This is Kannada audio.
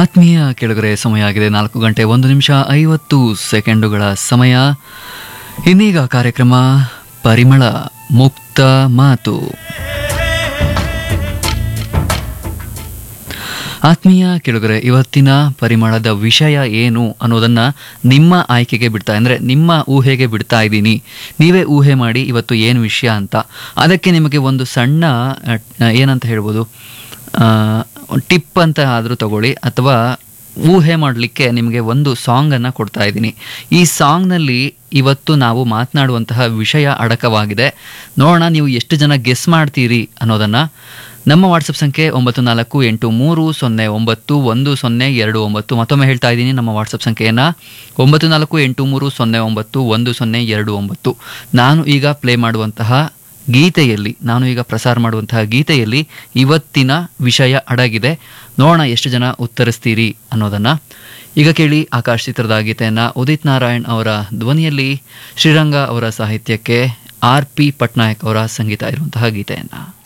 ಆತ್ಮೀಯ ಕೆಳಗರೆ ಸಮಯ ಆಗಿದೆ ನಾಲ್ಕು ಗಂಟೆ ಒಂದು ನಿಮಿಷ ಐವತ್ತು ಸೆಕೆಂಡುಗಳ ಸಮಯ ಇನ್ನೀಗ ಕಾರ್ಯಕ್ರಮ ಪರಿಮಳ ಮುಕ್ತ ಮಾತು ಆತ್ಮೀಯ ಕೆಳಗರೆ ಇವತ್ತಿನ ಪರಿಮಳದ ವಿಷಯ ಏನು ಅನ್ನೋದನ್ನ ನಿಮ್ಮ ಆಯ್ಕೆಗೆ ಬಿಡ್ತಾ ಅಂದರೆ ನಿಮ್ಮ ಊಹೆಗೆ ಬಿಡ್ತಾ ಇದ್ದೀನಿ ನೀವೇ ಊಹೆ ಮಾಡಿ ಇವತ್ತು ಏನು ವಿಷಯ ಅಂತ ಅದಕ್ಕೆ ನಿಮಗೆ ಒಂದು ಸಣ್ಣ ಅಹ್, ಏನಂತ ಹೇಳ್ಬೋದು ಟಿಪ್ ಅಂತ ಆದರೂ ತಗೊಳ್ಳಿ ಅಥವಾ ಊಹೆ ಮಾಡಲಿಕ್ಕೆ ನಿಮಗೆ ಒಂದು ಸಾಂಗನ್ನು ಕೊಡ್ತಾ ಇದ್ದೀನಿ ಈ ಸಾಂಗ್ನಲ್ಲಿ ಇವತ್ತು ನಾವು ಮಾತನಾಡುವಂತಹ ವಿಷಯ ಅಡಕವಾಗಿದೆ ನೋಡೋಣ ನೀವು ಎಷ್ಟು ಜನ ಗೆಸ್ ಮಾಡ್ತೀರಿ ಅನ್ನೋದನ್ನು ನಮ್ಮ ವಾಟ್ಸಪ್ ಸಂಖ್ಯೆ ಒಂಬತ್ತು ನಾಲ್ಕು ಎಂಟು ಮೂರು ಸೊನ್ನೆ ಒಂಬತ್ತು ಒಂದು ಸೊನ್ನೆ ಎರಡು ಒಂಬತ್ತು ಮತ್ತೊಮ್ಮೆ ಹೇಳ್ತಾ ಇದ್ದೀನಿ ನಮ್ಮ ವಾಟ್ಸಪ್ ಸಂಖ್ಯೆಯನ್ನು ಒಂಬತ್ತು ನಾಲ್ಕು ಎಂಟು ಮೂರು ಸೊನ್ನೆ ಒಂಬತ್ತು ಒಂದು ಸೊನ್ನೆ ಎರಡು ಒಂಬತ್ತು ನಾನು ಈಗ ಪ್ಲೇ ಮಾಡುವಂತಹ ಗೀತೆಯಲ್ಲಿ ನಾನು ಈಗ ಪ್ರಸಾರ ಮಾಡುವಂತಹ ಗೀತೆಯಲ್ಲಿ ಇವತ್ತಿನ ವಿಷಯ ಅಡಗಿದೆ ನೋಡೋಣ ಎಷ್ಟು ಜನ ಉತ್ತರಿಸ್ತೀರಿ ಅನ್ನೋದನ್ನ ಈಗ ಕೇಳಿ ಆಕಾಶ್ ಚಿತ್ರದ ಗೀತೆಯನ್ನ ಉದಿತ್ ನಾರಾಯಣ್ ಅವರ ಧ್ವನಿಯಲ್ಲಿ ಶ್ರೀರಂಗ ಅವರ ಸಾಹಿತ್ಯಕ್ಕೆ ಆರ್ ಪಿ ಪಟ್ನಾಯಕ್ ಅವರ ಸಂಗೀತ ಇರುವಂತಹ ಗೀತೆಯನ್ನ